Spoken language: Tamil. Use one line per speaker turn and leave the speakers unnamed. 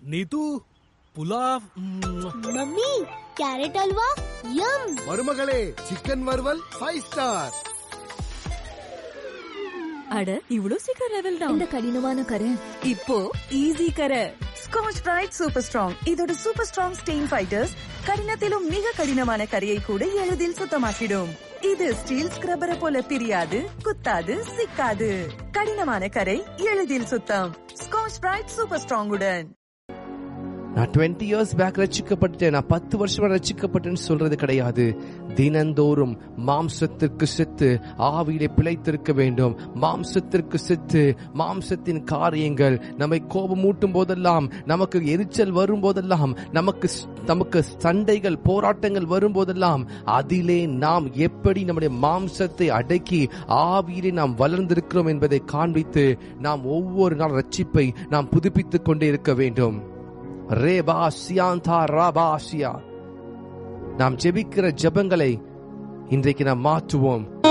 நீது புலாவ் ம்,
மம்மி கேரட் அல்வா யம்
மருமகளே சிக்கன் வறுவல் ஃபைவ் ஸ்டார்
அட இவ்ளோ சீக்கிரம் லெவல் டவுன்
இந்த கடினமான கரை
இப்போ ஈஸி கரை
ஸ்காட்ச் பிரைட் சூப்பர் ஸ்ட்ராங் இதோட சூப்பர் ஸ்ட்ராங் ஸ்டெயின் ஃபைட்டர்ஸ் கடினத்திலும் மிக கடினமான கரையை கூட எளிதில் சுத்தமாக்கிடும் இது ஸ்டீல் ஸ்கிரப்பரை போல பிரியாது குத்தாது சிக்காது கடினமான கரை எளிதில் சுத்தம் ஸ்காட்ச் பிரைட் சூப்பர் ஸ்ட்ராங் உடன்
நான் டுவெண்ட்டி இயர்ஸ் பேக் ரசிக்கப்பட்டேன் நான் பத்து வருஷமா ரசிக்கப்பட்டேன்னு சொல்றது கிடையாது தினந்தோறும் மாம்சத்திற்கு செத்து ஆவியிலே பிழைத்திருக்க வேண்டும் மாம்சத்திற்கு செத்து மாம்சத்தின் காரியங்கள் நம்மை கோபமூட்டும் போதெல்லாம் நமக்கு எரிச்சல் வரும் போதெல்லாம் நமக்கு ஸ்- நமக்கு சண்டைகள் போராட்டங்கள் வரும் போதெல்லாம் அதிலே நாம் எப்படி நம்முடைய மாம்சத்தை அடக்கி ஆவியிலே நாம் வளர்ந்திருக்கிறோம் என்பதை காண்பித்து நாம் ஒவ்வொரு நாள் ரட்சிப்பை நாம் புதுப்பித்துக் கொண்டே இருக்க வேண்டும் ரேபா சியாந்தா ராபாசியா நாம் ஜெபிக்கிற ஜெபங்களை இன்றைக்கு நாம் மாற்றுவோம்